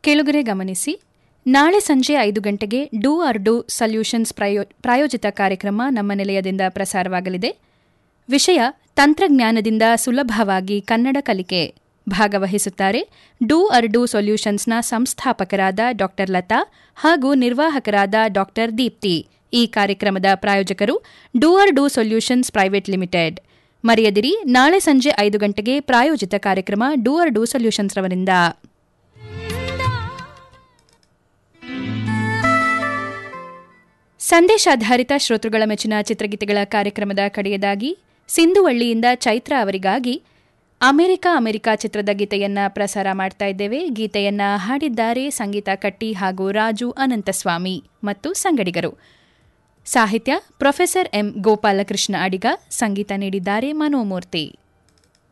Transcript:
ಕೇಳುಗರೆ ಗಮನಿಸಿ ನಾಳೆ ಸಂಜೆ ಐದು ಗಂಟೆಗೆ ಡೂ ಆರ್ ಡೂ ಸೊಲ್ಯೂಷನ್ಸ್ ಪ್ರಯೋ ಪ್ರಾಯೋಜಿತ ಕಾರ್ಯಕ್ರಮ ನಮ್ಮ ನಿಲಯದಿಂದ ಪ್ರಸಾರವಾಗಲಿದೆ ವಿಷಯ ತಂತ್ರಜ್ಞಾನದಿಂದ ಸುಲಭವಾಗಿ ಕನ್ನಡ ಕಲಿಕೆ ಭಾಗವಹಿಸುತ್ತಾರೆ ಡೂ ಅರ್ ಡೂ ಸೊಲ್ಯೂಷನ್ಸ್ನ ಸಂಸ್ಥಾಪಕರಾದ ಡಾ ಲತಾ ಹಾಗೂ ನಿರ್ವಾಹಕರಾದ ಡಾ ದೀಪ್ತಿ ಈ ಕಾರ್ಯಕ್ರಮದ ಪ್ರಾಯೋಜಕರು do or do solutions private limited ಮರೆಯದಿರಿ ನಾಳೆ ಸಂಜೆ ಐದು ಗಂಟೆಗೆ ಪ್ರಾಯೋಜಿತ ಕಾರ್ಯಕ್ರಮ ಡೂ ಆರ್ ಡೂ ಸೊಲ್ಯೂಷನ್ಸ್ ರವರಿಂದ ಸಂದೇಶಾಧಾರಿತ ಶ್ರೋತೃಗಳ ಮೆಚ್ಚಿನ ಚಿತ್ರಗೀತೆಗಳ ಕಾರ್ಯಕ್ರಮದ ಕಡೆಯದಾಗಿ ಸಿಂಧುವಳ್ಳಿಯಿಂದ ಚೈತ್ರ ಅವರಿಗಾಗಿ ಅಮೆರಿಕ ಅಮೆರಿಕ ಚಿತ್ರದ ಗೀತೆಯನ್ನ ಪ್ರಸಾರ ಮಾಡ್ತಾ ಇದ್ದೇವೆ ಗೀತೆಯನ್ನ ಹಾಡಿದ್ದಾರೆ ಸಂಗೀತ ಕಟ್ಟಿ ಹಾಗೂ ರಾಜು ಅನಂತಸ್ವಾಮಿ ಮತ್ತು ಸಂಗಡಿಗರು ಸಾಹಿತ್ಯ ಪ್ರೊಫೆಸರ್ ಎಂ ಗೋಪಾಲಕೃಷ್ಣ ಅಡಿಗ ಸಂಗೀತ ನೀಡಿದ್ದಾರೆ ಮನೋಮೂರ್ತಿ